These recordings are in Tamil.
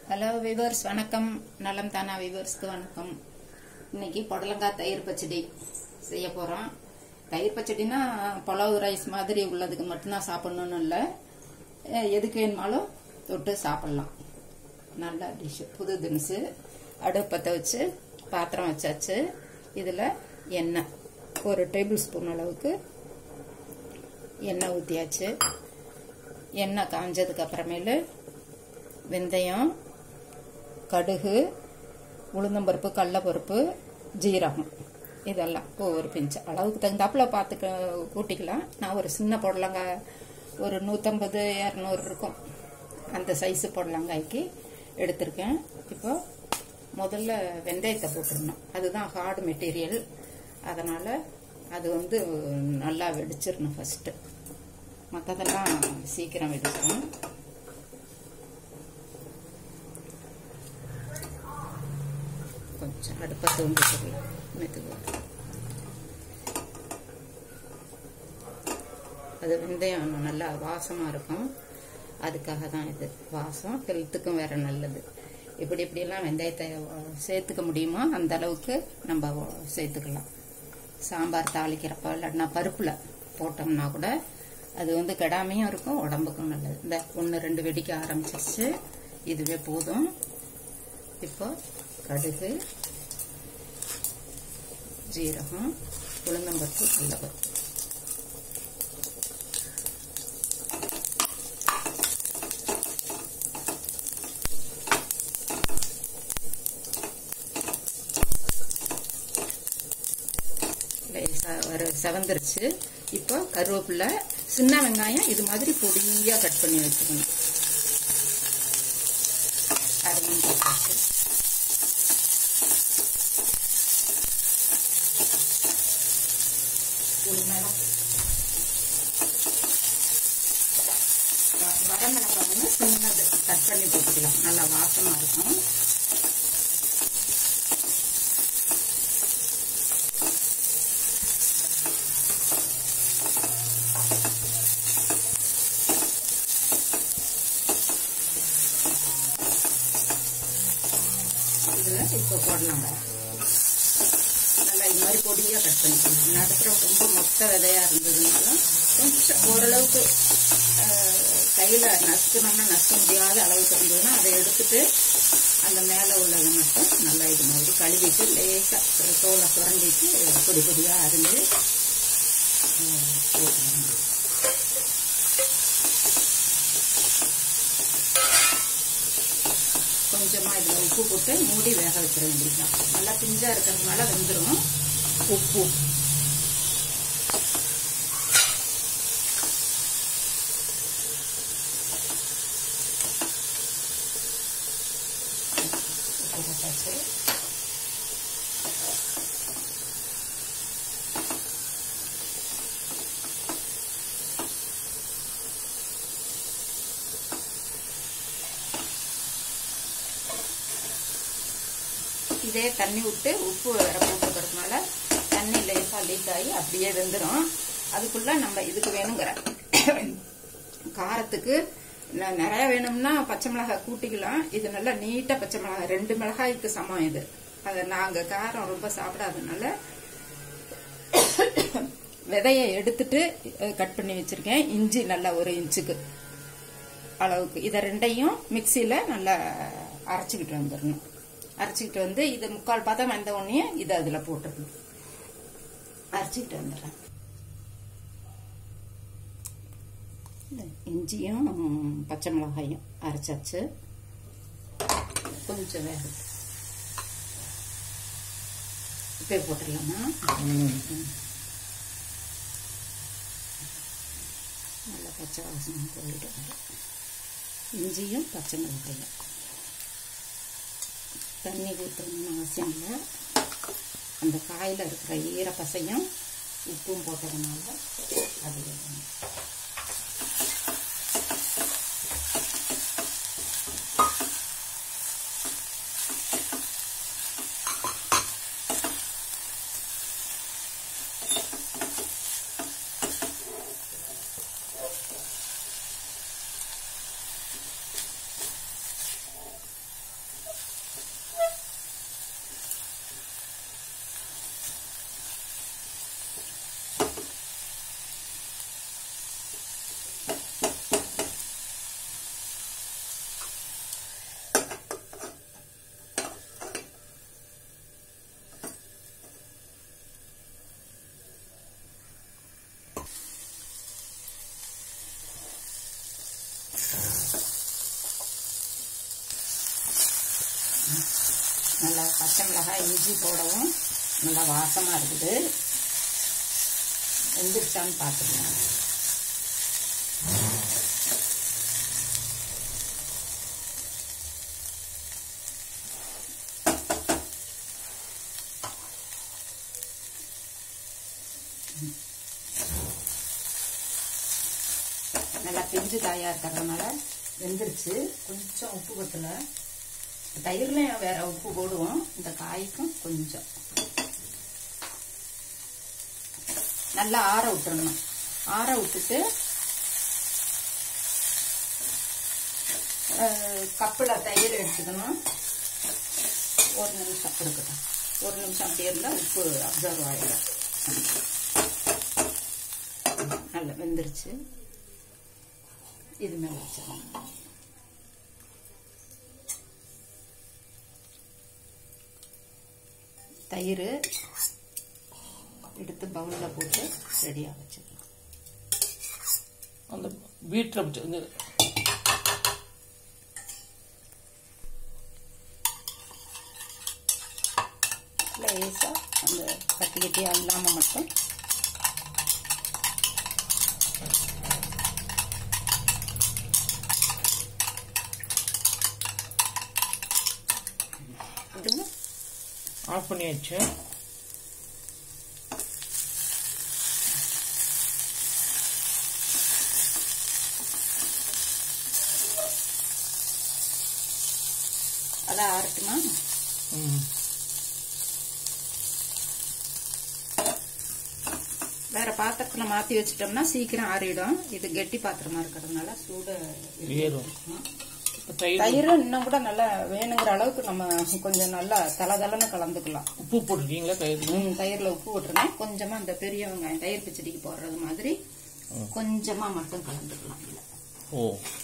ஹலோ விவர்ஸ் வணக்கம் நலம் தானா விவர்ஸ்க்கு வணக்கம் இன்னைக்கு புடலங்காய் தயிர் பச்சடி செய்ய போறோம் தயிர் பச்சடினா புலவு ரைஸ் மாதிரி உள்ளதுக்கு மட்டும்தான் சாப்பிடணும்னு இல்லை அஹ் எதுக்கு வேணுமாலும் தொட்டு சாப்பிடலாம் நல்ல டிஷ் புது தினுசு அடுப்பத்தை வச்சு பாத்திரம் வச்சாச்சு இதில் எண்ணெய் ஒரு டேபிள் ஸ்பூன் அளவுக்கு எண்ணெய் ஊற்றியாச்சு எண்ணெய் காஞ்சதுக்கு அப்புறமேலு வெந்தயம் கடுகு உளுந்தம்பருப்பு கடலப்பருப்பு ஜீரகம் இதெல்லாம் ஒவ்வொரு பிஞ்சு அளவுக்கு தகுந்தாப்புல பார்த்துக்க கூட்டிக்கலாம் நான் ஒரு சின்ன புடலங்காய் ஒரு நூற்றம்பது இரநூறு இருக்கும் அந்த சைஸு புடலங்காய்க்கு எடுத்திருக்கேன் இப்போ முதல்ல வெந்தயத்தை போட்டுடணும் அதுதான் ஹார்டு மெட்டீரியல் அதனால் அது வந்து நல்லா வெடிச்சிடணும் ஃபஸ்ட்டு மற்றதெல்லாம் சீக்கிரம் வெடிச்சிடும் கொஞ்சம் அடுப்பை தூண்டிக்கலாம் மெதுவாக அது வெந்தயம் நல்லா வாசமாக இருக்கும் அதுக்காக தான் இது வாசம் ஹெல்த்துக்கும் வேற நல்லது இப்படி இப்படியெல்லாம் வெந்தயத்தை சேர்த்துக்க முடியுமோ அந்த அளவுக்கு நம்ம சேர்த்துக்கலாம் சாம்பார் தாளிக்கிறப்ப இல்லைன்னா பருப்பில் போட்டோம்னா கூட அது வந்து கெடாமையும் இருக்கும் உடம்புக்கும் நல்லது இந்த ஒன்று ரெண்டு வெடிக்க ஆரம்பிச்சிருச்சு இதுவே போதும் இப்போ கடுகு ஜீரகம் உளுந்தம்பருப்பு கடலப்பருப்பு லேசா ஒரு செவந்துருச்சு இப்போ கருவேப்பிலை சின்ன வெங்காயம் இது மாதிரி பொடியாக கட் பண்ணி வச்சுக்கணும் அரையும் போட்டாச்சு வரமிளகாய் வந்து சின்னது கட் பண்ணி போட்டுக்கலாம் நல்லா வாசமா இருக்கும் இதுல இப்போ போடலாம் நல்லா இது மாதிரி பொடியாக கட் பண்ணிக்கணும் நடுப்புற ரொம்ப மொத்த விதையா இருந்ததுனாலும் கொஞ்சம் ஓரளவுக்கு கையில் நசுக்கணும்னா நசுக்க முடியாத அளவுக்கு இருந்ததுன்னா அதை எடுத்துட்டு அந்த மேலே உள்ளதை மட்டும் நல்லா இது மாதிரி கழுவிட்டு லேசாக தோலை சுரண்டிட்டு பொடி பொடியாக அரிஞ்சு போட்டுக்கணும் கொஞ்சமாக இதில் உப்பு போட்டு மூடி வேக வச்சிட வேண்டியதுதான் நல்லா பிஞ்சாக இருக்கிறதுனால வெந்துடும் உப்பு உப்பு போட்டாச்சு இதே தண்ணி விட்டு உப்பு வேற போட்டுக்கிறதுனால தண்ணி லேசாக லீக் ஆகி அப்படியே வெந்துடும் அதுக்குள்ள நம்ம இதுக்கு வேணுங்கிற காரத்துக்கு நிறைய வேணும்னா பச்சை மிளகாய் கூட்டிக்கலாம் இது நல்லா நீட்டாக பச்சை மிளகாய் ரெண்டு மிளகாய்க்கு சமம் இது அதை நாங்கள் காரம் ரொம்ப சாப்பிடாதனால விதையை எடுத்துட்டு கட் பண்ணி வச்சிருக்கேன் இஞ்சி நல்லா ஒரு இன்ச்சுக்கு அளவுக்கு இதை ரெண்டையும் மிக்சியில் நல்லா அரைச்சிக்கிட்டு வந்துடணும் அரைச்சிக்கிட்டு வந்து இது முக்கால் பதம் வந்த உடனே இதை அதில் போட்டுடணும் அரைச்சிக்கிட்டு வந்துடுறேன் இஞ்சியும் பச்சை மிளகாயும் அரைச்சாச்சு கொஞ்சம் வேக இப்போ போட்டுடலாமா நல்லா பச்சை வாசனை போயிட்டு இஞ்சியும் பச்சை மிளகாயும் தண்ணி ஊற்றணும்னு அவசியம் இல்லை அந்த காயில் இருக்கிற ஈர பசையும் உப்பும் போட்டதுனால அது வேணும் நல்லா பச்சை மிளகாய் இஞ்சி போடவும் நல்லா வாசமாக இருக்குது வெந்துருச்சான்னு பார்த்துக்கலாம் நல்லா பிஞ்சு காயாக இருக்கிறதுனால வெந்துருச்சு கொஞ்சம் உப்பு பத்தல தயிர்லையும் வேற உப்பு போடுவோம் இந்த காய்க்கும் கொஞ்சம் நல்லா ஆற விட்டுறணும் ஆற விட்டுட்டு கப்பில் தயிர் எடுத்துக்கணும் ஒரு நிமிஷம் இருக்கட்டும் ஒரு நிமிஷம் அப்படியே இருந்தால் உப்பு அப்சர்வ் ஆகிடும் நல்லா வெந்துருச்சு இது மேலே வச்சிடலாம் தயிர் எடுத்து பவுலில் போட்டு ரெடியாக வச்சுக்கலாம் அந்த வீட்டில் வந்து லேசாக அந்த கட்டி கட்டியாக இல்லாமல் மட்டும் விடுங்க ஆஃப் பண்ணியாச்சு அதான் ஆறட்டுமா ம் வேற பாத்திரத்துல மாத்தி வச்சிட்டோம்னா சீக்கிரம் ஆறிடும் இது கெட்டி பாத்திரமா இருக்கிறதுனால சூட ஏறும். இப்போ தயிர் தயிர் இன்னும் கூட நல்லா வேணுங்கிற அளவுக்கு நம்ம கொஞ்சம் நல்லா தளதளன்னு கலந்துக்கலாம் உப்பு போட்டிருக்கீங்களா தயிர் ம், தயிர்ல உப்பு விட்டுருந்தேன் கொஞ்சமா இந்த பெரிய வெங்காயம் தயிர் பச்சடிக்கு போடுறது மாதிரி கொஞ்சமா மட்டும் கலந்துக்கலாம் இதுல. ஓ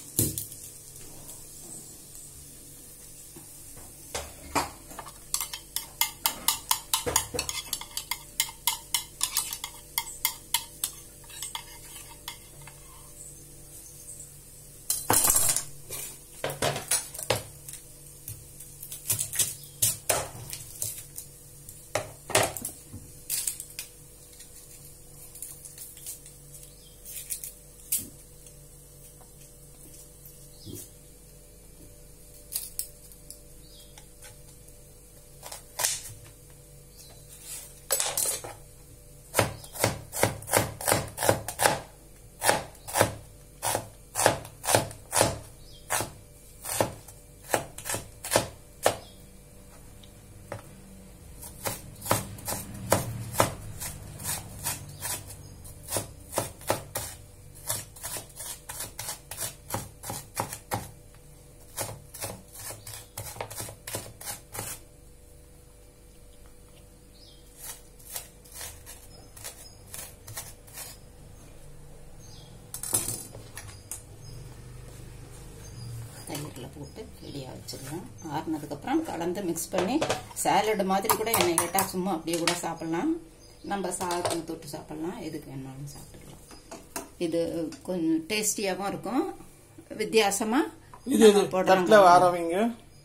தயிர்ல போட்டு ரெடியா வச்சிடலாம் ஆறுனதுக்கப்புறம் கலந்து மிக்ஸ் பண்ணி சாலட் மாதிரி கூட என்னை கேட்டால் சும்மா அப்படியே கூட சாப்பிடலாம் நம்ம சாதத்துக்கு தொட்டு சாப்பிடலாம் எதுக்கு வேணாலும் சாப்பிட்டுக்கலாம் இது கொஞ்சம் டேஸ்டியாகவும் இருக்கும் வித்தியாசமா இது நம்ம போடுறோம் தட்டில் ஆரம்பிங்க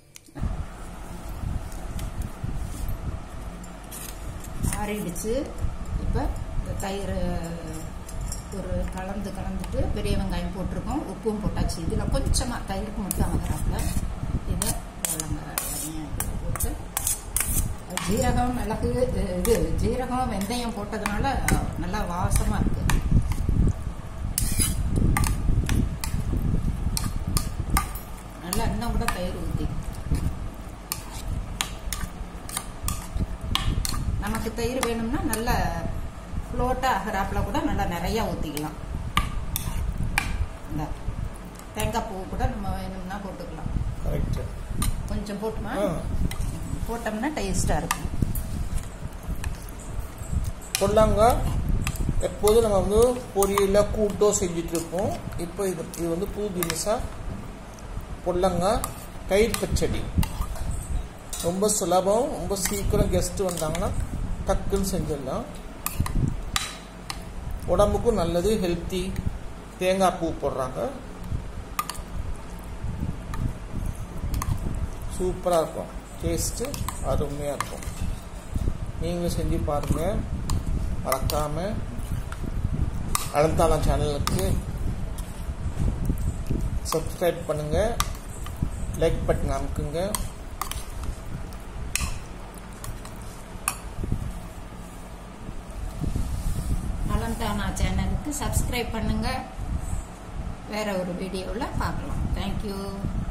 ஆறிடுச்சு இப்போ இந்த தயிர் ஒரு கலந்து கலந்துட்டு பெரிய வெங்காயம் போட்டிருக்கோம் உப்பும் போட்டாச்சு இதில் கொஞ்சமாக தயிருக்கு மட்டும் ஆகிறாப்புல இதை வெங்காயம் போட்டு ஜீரகம் மிளகு இது ஜீரகம் வெந்தயம் போட்டதுனால நல்லா வாசமாக இருக்கு நல்லா இன்னும் கூட தயிர் ஊற்றி நமக்கு தயிர் வேணும்னா நல்ல ஃப்ளோட்டாக ஆகிறாப்புல கூட நல்லா நிறையா ஊற்றிக்கலாம் இந்த தேங்காய் பூ கூட நம்ம வேணும்னா போட்டுக்கலாம் கரெக்ட் கொஞ்சம் போட்டுமா ஆ போட்டோம்னா டேஸ்ட்டாக இருக்கும் சொல்லாங்க எப்போதும் நம்ம வந்து பொரியல கூட்டோ செஞ்சுட்டு இருப்போம் இப்போ இது இது வந்து புது தினசா பொல்லங்காய் தயிர் பச்சடி ரொம்ப சுலபம் ரொம்ப சீக்கிரம் கெஸ்ட் வந்தாங்கன்னா டக்குன்னு செஞ்சிடலாம் உடம்புக்கும் நல்லது ஹெல்த்தி தேங்காய் பூ போடுறாங்க சூப்பராக இருக்கும் டேஸ்ட்டு அருமையாக இருக்கும் நீங்களும் செஞ்சு பாருங்கள் மறக்காமல் அனந்தாளம் சேனலுக்கு சப்ஸ்கிரைப் பண்ணுங்கள் லைக் பட்டன் அமுக்குங்க நலம் தானா சேனலுக்கு சப்ஸ்கிரைப் பண்ணுங்க வேற ஒரு வீடியோவில் பார்க்கலாம் தேங்க்யூ